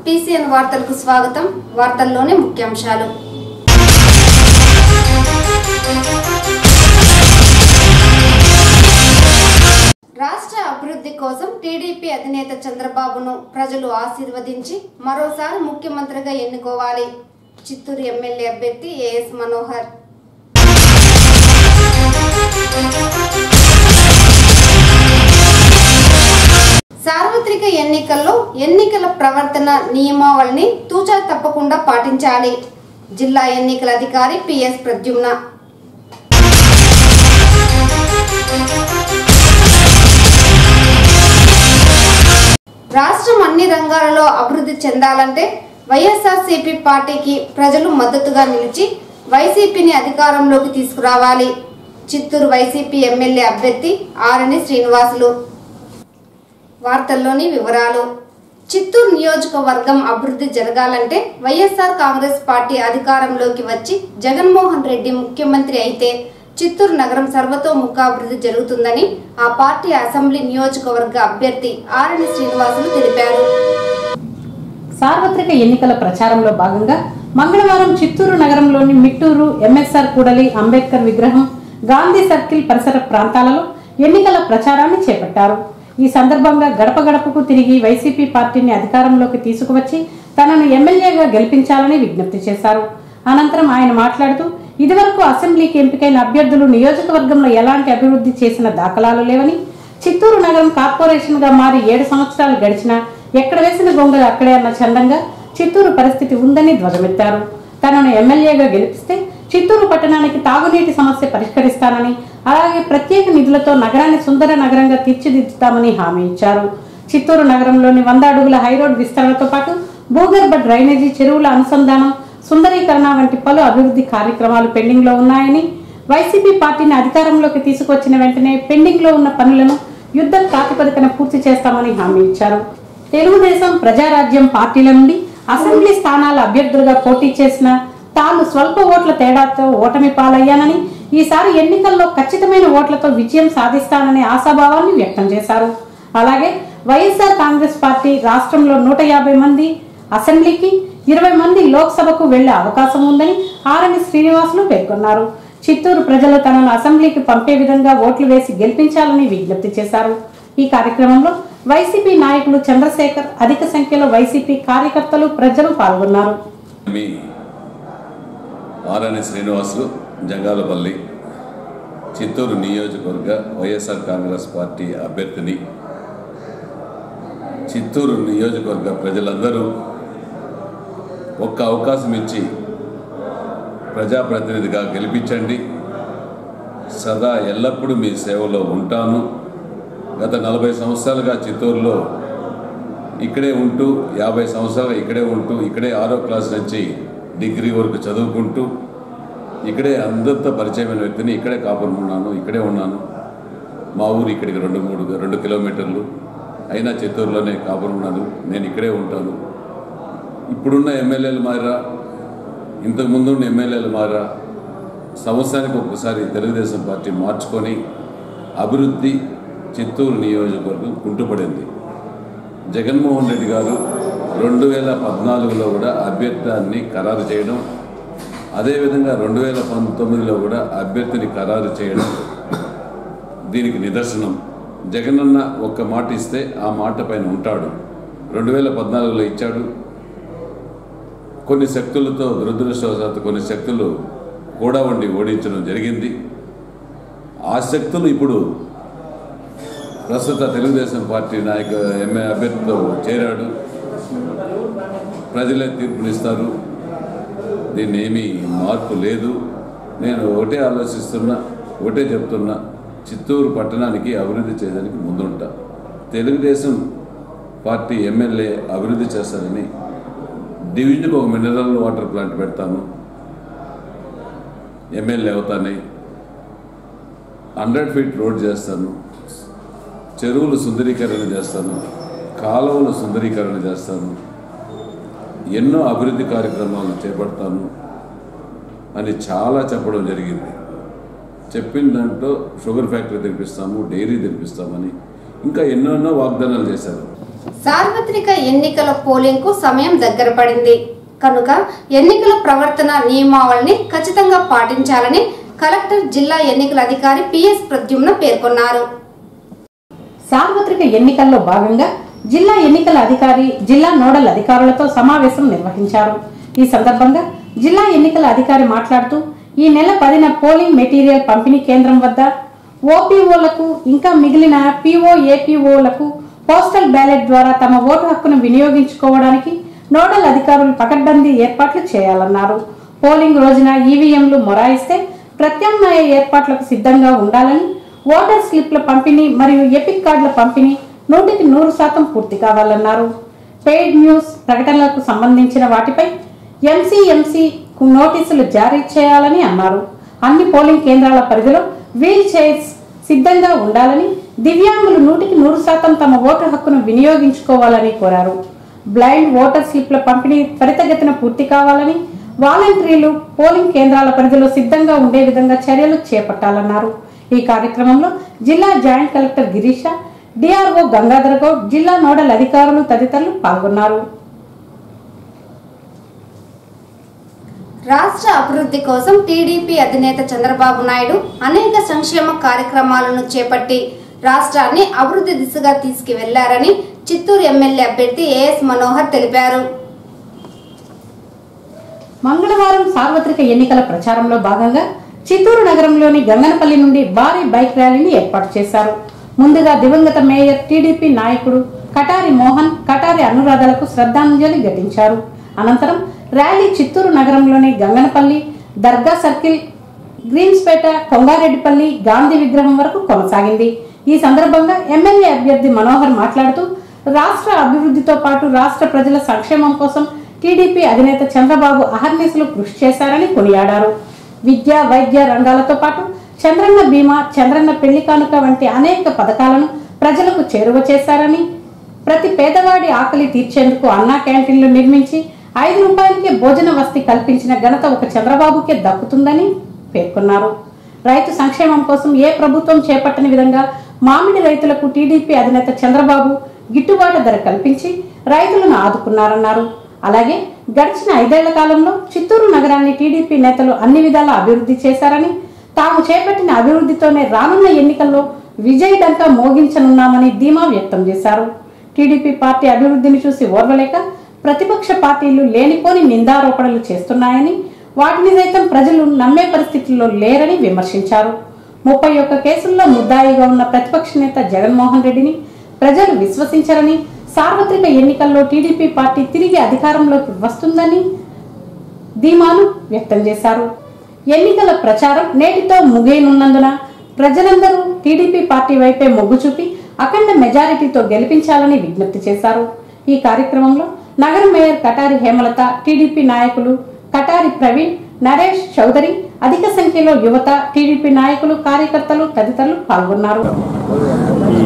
PCN వార్తలకు స్వాగతం వార్తల్లోని ముఖ్యాంశాలు రాష్ట్ర అభివృద్ధి కోసం టీడీపీ అధినేత చంద్రబాబును ప్రజలు ఆశీర్వదించి మరోసారి ముఖ్యమంత్రిగా ఎన్నుకోవాలి చిత్తూరు ఎమ్మెల్యే అభ్యర్థి ఏఎస్ మనోహర్ సార్వత్రిక ఎన్నికల్లో ఎన్నికల ప్రవర్తన నియమావళిని తూచా తప్పకుండా పాటించాలి జిల్లా ఎన్నికల అధికారి పిఎస్ ప్రద్యుమ్న రాష్ట్రం అన్ని రంగాలలో అభివృద్ధి చెందాలంటే వైఎస్ఆర్సీపీ పార్టీకి ప్రజలు మద్దతుగా నిలిచి వైసీపీని అధికారంలోకి తీసుకురావాలి చిత్తూరు వైసీపీ ఎమ్మెల్యే అభ్యర్థి ఆరణి శ్రీనివాసులు వార్తల్లోని వివరాలు చిత్తూరు నియోజకవర్గం అభివృద్ధి జరగాలంటే వైఎస్ఆర్ కాంగ్రెస్ పార్టీ అధికారంలోకి వచ్చి జగన్మోహన్ రెడ్డి ముఖ్యమంత్రి అయితే చిత్తూరు నగరం సర్వతోముఖాభివృద్ధి జరుగుతుందని ఆ పార్టీ అసెంబ్లీ నియోజకవర్గ అభ్యర్థి ఆరణి శ్రీనివాసులు తెలిపారు సార్వత్రిక ఎన్నికల ప్రచారంలో భాగంగా మంగళవారం చిత్తూరు నగరంలోని మిట్టూరు ఎంఎస్ఆర్ కూడలి అంబేద్కర్ విగ్రహం గాంధీ సర్కిల్ పరిసర ప్రాంతాలలో ఎన్నికల ప్రచారాన్ని చేపట్టారు ఈ సందర్భంగా గడప గడపకు తిరిగి వైసీపీ పార్టీని అధికారంలోకి తీసుకువచ్చి తనను ఎమ్మెల్యేగా గెలిపించాలని విజ్ఞప్తి చేశారు అనంతరం ఆయన మాట్లాడుతూ ఇదివరకు అసెంబ్లీకి ఎంపికైన అభ్యర్థులు నియోజకవర్గంలో ఎలాంటి అభివృద్ధి చేసిన దాఖలాలు లేవని చిత్తూరు నగరం కార్పొరేషన్ గా మారి ఏడు సంవత్సరాలు గడిచినా ఎక్కడ వేసిన గొంగలు అక్కడే అన్న చందంగా చిత్తూరు పరిస్థితి ఉందని ధ్వజమెత్తారు తనను ఎమ్మెల్యేగా గెలిపిస్తే చిత్తూరు పట్టణానికి తాగునీటి సమస్య పరిష్కరిస్తానని అలాగే ప్రత్యేక నిధులతో నగరాన్ని సుందర నగరంగా తీర్చిదిద్దుతామని హామీ ఇచ్చారు చిత్తూరు నగరంలోని వంద అడుగుల హైరోడ్ విస్తరణతో పాటు భూగర్భ డ్రైనేజీ చెరువుల అనుసంధానం సుందరీకరణ వంటి పలు అభివృద్ధి కార్యక్రమాలు పెండింగ్ లో ఉన్నాయని వైసీపీ పార్టీని అధికారంలోకి తీసుకొచ్చిన వెంటనే పెండింగ్ లో ఉన్న పనులను యుద్ధ ప్రాతిపదికన పూర్తి చేస్తామని హామీ ఇచ్చారు తెలుగుదేశం ప్రజారాజ్యం పార్టీల నుండి అసెంబ్లీ స్థానాల అభ్యర్థులుగా పోటీ చేసిన తాను స్వల్ప ఓట్ల తేడాతో ఓటమి పాలయ్యానని ఈసారి ఎన్నికల్లో ఖచ్చితమైన ఓట్లతో విజయం సాధిస్తాననే ఆశాభావాన్ని వ్యక్తం చేశారు అలాగే వైఎస్ఆర్ కాంగ్రెస్ పార్టీ రాష్ట్రంలో నూట యాభై మంది అసెంబ్లీకి ఇరవై మంది లోక్సభకు వెళ్లే అవకాశం ఉందని ఆర్ఎన్ శ్రీనివాసులు పేర్కొన్నారు చిత్తూరు ప్రజలు తనను అసెంబ్లీకి పంపే విధంగా ఓట్లు వేసి గెలిపించాలని విజ్ఞప్తి చేశారు ఈ కార్యక్రమంలో వైసీపీ నాయకులు చంద్రశేఖర్ అధిక సంఖ్యలో వైసీపీ కార్యకర్తలు ప్రజలు పాల్గొన్నారు మీ ఆర్ఎన్ శ్రీనివాసులు జంగాలపల్లి చిత్తూరు నియోజకవర్గ వైఎస్ఆర్ కాంగ్రెస్ పార్టీ అభ్యర్థిని చిత్తూరు నియోజకవర్గ ప్రజలందరూ ఒక్క అవకాశం ఇచ్చి ప్రజాప్రతినిధిగా గెలిపించండి సదా ఎల్లప్పుడూ మీ సేవలో ఉంటాను గత నలభై సంవత్సరాలుగా చిత్తూరులో ఇక్కడే ఉంటూ యాభై సంవత్సరాలు ఇక్కడే ఉంటూ ఇక్కడే ఆరో క్లాస్ నుంచి డిగ్రీ వరకు చదువుకుంటూ ఇక్కడే అందరితో పరిచయమైన వ్యక్తిని ఇక్కడే కాపురం ఉన్నాను ఇక్కడే ఉన్నాను మా ఊరు ఇక్కడికి రెండు మూడు రెండు కిలోమీటర్లు అయినా చిత్తూరులోనే కాపురం ఉన్నాను నేను ఇక్కడే ఉంటాను ఇప్పుడున్న ఎమ్మెల్యేలు మారా ఇంతకుముందు ఉన్న ఎమ్మెల్యేలు మారా సంవత్సరానికి ఒకసారి తెలుగుదేశం పార్టీ మార్చుకొని అభివృద్ధి చిత్తూరు నియోజకవర్గం కుంటుపడింది జగన్మోహన్ రెడ్డి గారు రెండు వేల పద్నాలుగులో కూడా అభ్యర్థాన్ని ఖరారు చేయడం అదేవిధంగా రెండు వేల పంతొమ్మిదిలో కూడా అభ్యర్థిని ఖరారు చేయడం దీనికి నిదర్శనం జగనన్న ఒక్క మాట ఇస్తే ఆ మాట పైన ఉంటాడు రెండు వేల పద్నాలుగులో ఇచ్చాడు కొన్ని శక్తులతో దురదృష్టవశాత్తు కొన్ని శక్తులు కూడా ఉండి ఓడించడం జరిగింది ఆ శక్తులు ఇప్పుడు ప్రస్తుత తెలుగుదేశం పార్టీ నాయక ఎంఏ అభ్యర్థితో చేరాడు ప్రజలే తీర్పునిస్తారు దీన్ని ఏమీ మార్పు లేదు నేను ఒకటే ఆలోచిస్తున్నా ఒకటే చెప్తున్నా చిత్తూరు పట్టణానికి అభివృద్ధి చేయడానికి ముందుంటా తెలుగుదేశం పార్టీ ఎమ్మెల్యే అభివృద్ధి చేస్తారని డివిజన్కి ఒక మినరల్ వాటర్ ప్లాంట్ పెడతాను ఎమ్మెల్యే అవుతానే హండ్రెడ్ ఫీట్ రోడ్ చేస్తాను చెరువులు సుందరీకరణ చేస్తాను కాలువలు సుందరీకరణ చేస్తాను ఎన్నో అభివృద్ధి కార్యక్రమాలు చేపడతాను అని చాలా చెప్పడం జరిగింది చెప్పిన దాంట్లో షుగర్ ఫ్యాక్టరీ తెరిపిస్తాము డైరీ తెరిపిస్తామని ఇంకా ఎన్నెన్నో వాగ్దానాలు చేశారు సార్వత్రిక ఎన్నికల పోలింగ్ కు సమయం దగ్గర పడింది కనుక ఎన్నికల ప్రవర్తన నియమావళిని ఖచ్చితంగా పాటించాలని కలెక్టర్ జిల్లా ఎన్నికల అధికారి పిఎస్ ప్రద్యుమ్న పేర్కొన్నారు సార్వత్రిక ఎన్నికల్లో భాగంగా జిల్లా ఎన్నికల అధికారి జిల్లా నోడల్ అధికారులతో సమావేశం నిర్వహించారు ఈ సందర్భంగా జిల్లా ఎన్నికల అధికారి మాట్లాడుతూ ఈ నెల పదిన పోలింగ్ మెటీరియల్ పంపిణీ కేంద్రం వద్ద ఓపీఓలకు ఇంకా మిగిలిన పీఓ ఏపీఓలకు పోస్టల్ బ్యాలెట్ ద్వారా తమ ఓటు హక్కును వినియోగించుకోవడానికి నోడల్ అధికారులు పకడ్బందీ ఏర్పాట్లు చేయాలన్నారు పోలింగ్ రోజున ఈవీఎంలు మొరాయిస్తే ప్రత్యామ్నాయ ఏర్పాట్లకు సిద్ధంగా ఉండాలని ఓటర్ స్లిప్ల పంపిణీ మరియు ఎపిక్ కార్డుల పంపిణీ నూటికి నూరు శాతం పూర్తి కావాలన్నారు పెయిడ్ న్యూస్ ప్రకటనలకు సంబంధించిన వాటిపై ఎంసీఎంసీ నోటీసులు జారీ చేయాలని అన్నారు అన్ని పోలింగ్ కేంద్రాల పరిధిలో వీల్ చైర్స్ సిద్ధంగా ఉండాలని దివ్యాంగులు నూటికి నూరు శాతం తమ ఓటు హక్కును వినియోగించుకోవాలని కోరారు బ్లైండ్ ఓటర్ స్లిప్ల పంపిణీ త్వరితగతిన పూర్తి కావాలని వాలంటీర్లు పోలింగ్ కేంద్రాల పరిధిలో సిద్ధంగా ఉండే విధంగా చర్యలు చేపట్టాలన్నారు ఈ కార్యక్రమంలో జిల్లా joint collector Girisha DRO Gangadhar Goud జిల్లా నోడల్ అధికారులు తదితరులు పాల్గొన్నారు రాష్ట్ర అభివృద్ధి కోసం టీడీపీ అధినేత చంద్రబాబు నాయుడు అనేక సంక్షేమ కార్యక్రమాలను చేపట్టి రాష్ట్రాన్ని అభివృద్ధి దిశగా తీసుకువెళ్లారని చిత్తూరు ఎమ్మెల్యే అభ్యర్థి ఏఎస్ మనోహర్ తెలిపారు మంగళవారం సార్వత్రిక ఎన్నికల ప్రచారంలో భాగంగా చిత్తూరు నగరంలోని గంగనపల్లి నుండి భారీ బైక్ ర్యాలీని ఏర్పాటు చేశారు ముందుగా దివంగత మేయర్ టీడీపీ నాయకుడు కటారి మోహన్ కటారి అనురాధలకు శ్రద్ధాంజలి ఘటించారు అనంతరం ర్యాలీ చిత్తూరు నగరంలోని గంగనపల్లి దర్గా సర్కిల్ గ్రీన్స్పేట కొంగారెడ్డిపల్లి గాంధీ విగ్రహం వరకు కొనసాగింది ఈ సందర్భంగా ఎమ్మెల్యే అభ్యర్థి మనోహర్ మాట్లాడుతూ రాష్ట్ర అభివృద్ధితో పాటు రాష్ట్ర ప్రజల సంక్షేమం కోసం టీడీపీ అధినేత చంద్రబాబు అహర్నిశలు కృషి చేశారని కొనియాడారు విద్య వైద్య రంగాలతో పాటు చంద్రన్న బీమా చంద్రన్న పెళ్లి కానుక వంటి అనేక పథకాలను ప్రజలకు చేరువ చేశారని ప్రతి పేదవాడి ఆకలి తీర్చేందుకు అన్నా క్యాంటీన్లు నిర్మించి ఐదు రూపాయలకే భోజన వసతి కల్పించిన ఘనత ఒక చంద్రబాబుకే దక్కుతుందని పేర్కొన్నారు రైతు సంక్షేమం కోసం ఏ ప్రభుత్వం చేపట్టని విధంగా మామిడి రైతులకు టీడీపీ అధినేత చంద్రబాబు గిట్టుబాటు ధర కల్పించి రైతులను ఆదుకున్నారన్నారు అలాగే గడిచిన ఐదేళ్ల కాలంలో చిత్తూరు నగరాన్ని టీడీపీ నేతలు అన్ని విధాలా అభివృద్ధి చేశారని తాము చేపట్టిన అభివృద్ధితోనే రానున్న ఎన్నికల్లో విజయ డంకా మోగించనున్నామని ధీమా వ్యక్తం చేశారు టీడీపీ పార్టీ అభివృద్ధిని చూసి ఓర్వలేక ప్రతిపక్ష పార్టీలు లేనిపోని నిందారోపణలు చేస్తున్నాయని వాటిని సైతం ప్రజలు నమ్మే పరిస్థితుల్లో లేరని విమర్శించారు ముప్పై ఒక్క కేసుల్లో ముద్దాయిగా ఉన్న ప్రతిపక్ష నేత జగన్మోహన్ రెడ్డిని ప్రజలు విశ్వసించరని సార్వత్రిక ఎన్నికల్లో టీడీపీ పార్టీ తిరిగి అధికారంలోకి వస్తుందని ధీమాను వ్యక్తం చేశారు ఎన్నికల ప్రచారం నేటితో ముగియనున్నందున ప్రజలందరూ టీడీపీ పార్టీ వైపే మొగ్గు చూపి అఖండ మెజారిటీతో గెలిపించాలని విజ్ఞప్తి చేశారు ఈ కార్యక్రమంలో నగర మేయర్ కటారి హేమలత టీడీపీ నాయకులు కటారి ప్రవీణ్ నరేష్ చౌదరి అధిక సంఖ్యలో యువత టీడీపీ నాయకులు కార్యకర్తలు తదితరులు పాల్గొన్నారు ఈ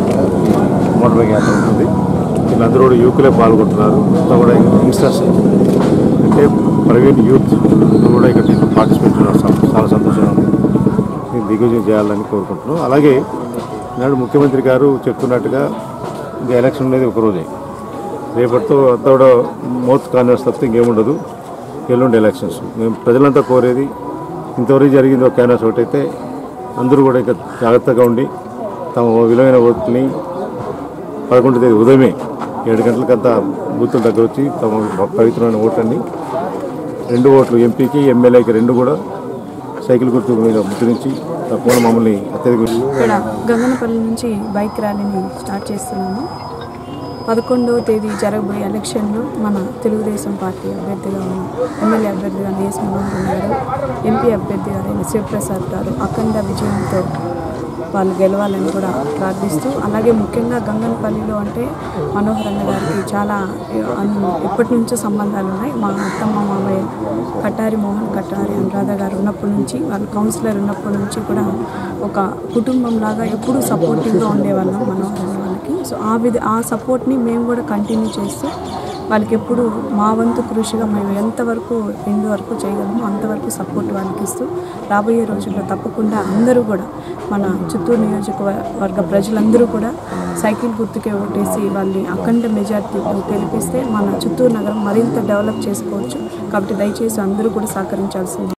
మోటార్ బైక్ యాత్ర ఉంటుంది వీళ్ళందరూ కూడా యువకులే పాల్గొంటున్నారు అంతా కూడా యంగ్స్టర్స్ అంటే ప్రైవేట్ యూత్ కూడా ఇక్కడ దీంట్లో పార్టిసిపేట్ ఉన్నారు సం- చాలా సంతోషంగా ఉంది దీన్ని దిగ్విజయం చేయాలని కోరుకుంటున్నాం అలాగే నాడు ముఖ్యమంత్రి గారు చెప్తున్నట్టుగా ఇంకా ఎలక్షన్ అనేది ఒక రోజే రేపటితో అంతా కూడా మౌత్ కాన్వర్స్ తప్పితే ఇంకేముండదు ఎల్లుండి ఎలక్షన్స్ మేము ప్రజలంతా కోరేది ఇంతవరకు జరిగింది ఒక క్యాన్వాస్ ఒకటైతే అందరూ కూడా ఇంకా జాగ్రత్తగా ఉండి తమ విలువైన ఓట్ని పదకొండు తేదీ ఉదయమే ఏడు గంటలకంతా బూతుల దగ్గర వచ్చి తమ పవిత్రమైన ఓట్లన్నీ రెండు ఓట్లు ఎంపీకి ఎమ్మెల్యేకి రెండు కూడా సైకిల్ గుర్తు మీద ముద్రించి తప్పకుండా మమ్మల్ని అత్యధిక ఇక్కడ గంగనపల్లి నుంచి బైక్ ర్యాలీని స్టార్ట్ చేస్తున్నాము పదకొండవ తేదీ జరగబోయే ఎలక్షన్లో మన తెలుగుదేశం పార్టీ అభ్యర్థిగా ఉన్న ఎమ్మెల్యే అభ్యర్థిగా నేస్ మనోహర్ గారు ఎంపీ అభ్యర్థిగా అయిన శివప్రసాద్ గారు అఖండ విజయంతో వాళ్ళు గెలవాలని కూడా ప్రార్థిస్తూ అలాగే ముఖ్యంగా గంగనపల్లిలో అంటే మనోహర్ అన్న గారికి చాలా అన్- ఇప్పటి నుంచో సంబంధాలు ఉన్నాయి మా అత్తమ్మ మామయ్య కటారి మోహన్ కటారి అనురాధ గారు ఉన్నప్పటి నుంచి వాళ్ళు కౌన్సిలర్ ఉన్నప్పటి నుంచి కూడా ఒక కుటుంబం లాగా ఎప్పుడూ సపోర్టివ్గా ఉండేవాళ్ళం మనోహర్ అన్న వాళ్ళకి సో ఆ విధ ఆ సపోర్ట్ని మేము కూడా కంటిన్యూ చేస్తూ వాళ్ళకి ఎప్పుడు మా వంతు కృషిగా మేము ఎంతవరకు ఎందు వరకు చేయగలమో అంతవరకు సపోర్ట్ వాళ్ళకి ఇస్తూ రాబోయే రోజుల్లో తప్పకుండా అందరూ కూడా మన చిత్తూరు నియోజకవర్గ ప్రజలందరూ కూడా సైకిల్ గుర్తుకే ఓటేసి వాళ్ళని అఖండ మెజార్టీతో గెలిపిస్తే మన చిత్తూరు నగరం మరింత డెవలప్ చేసుకోవచ్చు కాబట్టి దయచేసి అందరూ కూడా సహకరించాల్సింది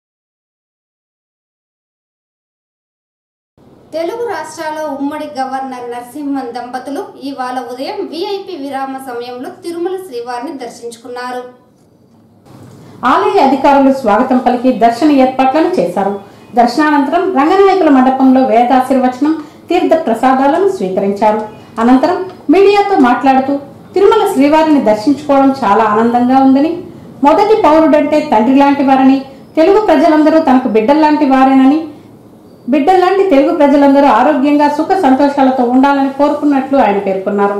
తెలుగు రాష్ట్రాల ఉమ్మడి గవర్నర్ నరసింహన్ దంపతులు ఇవాళ ఉదయం విఐపి విరామ సమయంలో తిరుమల శ్రీవారిని దర్శించుకున్నారు ఆలయ అధికారులు స్వాగతం పలికి దర్శన ఏర్పాట్లను చేశారు దర్శనానంతరం రంగనాయకుల మండపంలో వేదాశీర్వచనం తీర్థ ప్రసాదాలను స్వీకరించారు అనంతరం మీడియాతో మాట్లాడుతూ తిరుమల శ్రీవారిని దర్శించుకోవడం చాలా ఆనందంగా ఉందని మొదటి పౌరుడంటే తండ్రి లాంటి వారని తెలుగు ప్రజలందరూ తనకు బిడ్డల్లాంటి వారేనని బిడ్డల్లాంటి తెలుగు ప్రజలందరూ ఆరోగ్యంగా సుఖ సంతోషాలతో ఉండాలని కోరుకున్నట్లు ఆయన పేర్కొన్నారు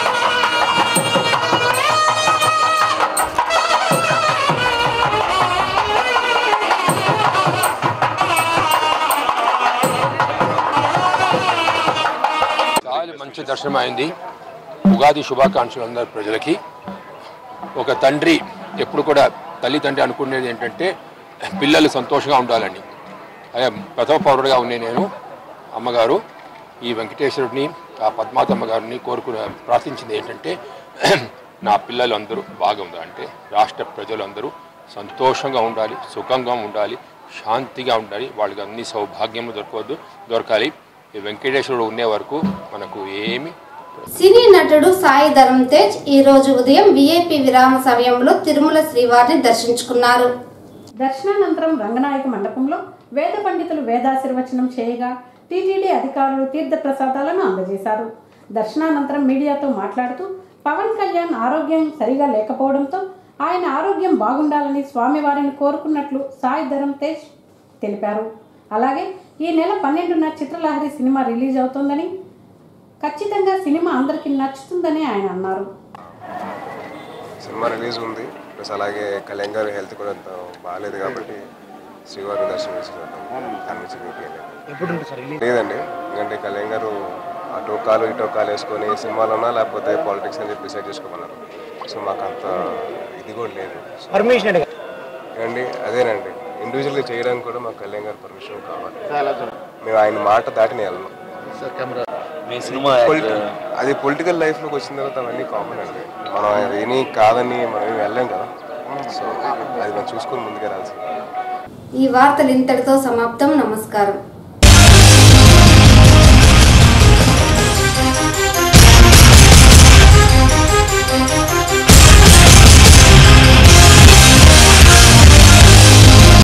చాలా మంచి దర్శనం అయింది ఉగాది శుభాకాంక్షలు అందరు ప్రజలకి ఒక తండ్రి ఎప్పుడు కూడా తల్లి తండ్రి అనుకునేది ఏంటంటే పిల్లలు సంతోషంగా ఉండాలని అదే ప్రథమ పౌరుడిగా ఉండే నేను అమ్మగారు ఈ వెంకటేశ్వరుడిని ఆ పద్మాతమ్మ గారిని కోరుకునే ప్రార్థించింది ఏంటంటే నా పిల్లలు అందరూ బాగా ఉండాలి అంటే రాష్ట్ర ప్రజలందరూ సంతోషంగా ఉండాలి సుఖంగా ఉండాలి శాంతిగా ఉండాలి వాళ్ళకి అన్ని సౌభాగ్యము దొరకవద్దు దొరకాలి ఈ వెంకటేశ్వరుడు ఉండే వరకు మనకు ఏమి సినీ నటుడు సాయి ధరమ్ తేజ్ ఈ రోజు ఉదయం విఐపి విరామ సమయంలో తిరుమల శ్రీవారిని దర్శించుకున్నారు దర్శనానంతరం రంగనాయక మండపంలో వేద పండితులు వేదాశీర్వచనం చేయగా టీటీడీ అధికారులు తీర్థ ప్రసాదాలను అందజేశారు దర్శనానంతరం మీడియాతో మాట్లాడుతూ పవన్ కళ్యాణ్ ఆరోగ్యం సరిగా లేకపోవడంతో ఆయన ఆరోగ్యం బాగుండాలని స్వామివారిని కోరుకున్నట్లు సాయి ధరమ్ తేజ్ తెలిపారు అలాగే ఈ నెల పన్నెండున చిత్రలహరి సినిమా రిలీజ్ అవుతోందని ఖచ్చితంగా సినిమా అందరికీ నచ్చుతుందని ఆయన అన్నారు సినిమా రిలీజ్ ఉంది ప్లస్ అలాగే కళ్యాణ్ గారి హెల్త్ కూడా అంత బాగాలేదు కాబట్టి శ్రీవారి దర్శనం చేసుకుంటాం దాని నుంచి మీకు ఏం లేదు. లేదండి ఎందుకంటే కళ్యాణ్ గారు అటో కాలు ఇటో కాలు వేసుకొని సినిమాలోనా లేకపోతే పాలిటిక్స్ అని చెప్పి డిసైడ్ చేసుకోమన్నారు సో మాకు అంత ఇది కూడా లేదు పర్మిషన్ అండి అదేనండి ఇండివిజువల్గా చేయడానికి కూడా మాకు కళ్యాణ్ గారి పర్మిషన్ కావాలి మేము ఆయన మాట దాటిని వెళ్ళను పొలిటి- అది పొలిటికల్ లైఫ్లోకి వచ్చిన తర్వాత అవన్నీ కామన్ అండి మనం ఏమీ కాదని మనం ఏమి వెళ్ళాం కదా సో అది మనం చూసుకొని ముందుకెళ్ళాల్సింది ఈ వార్తలు ఇంతటితో సమాప్తం నమస్కారం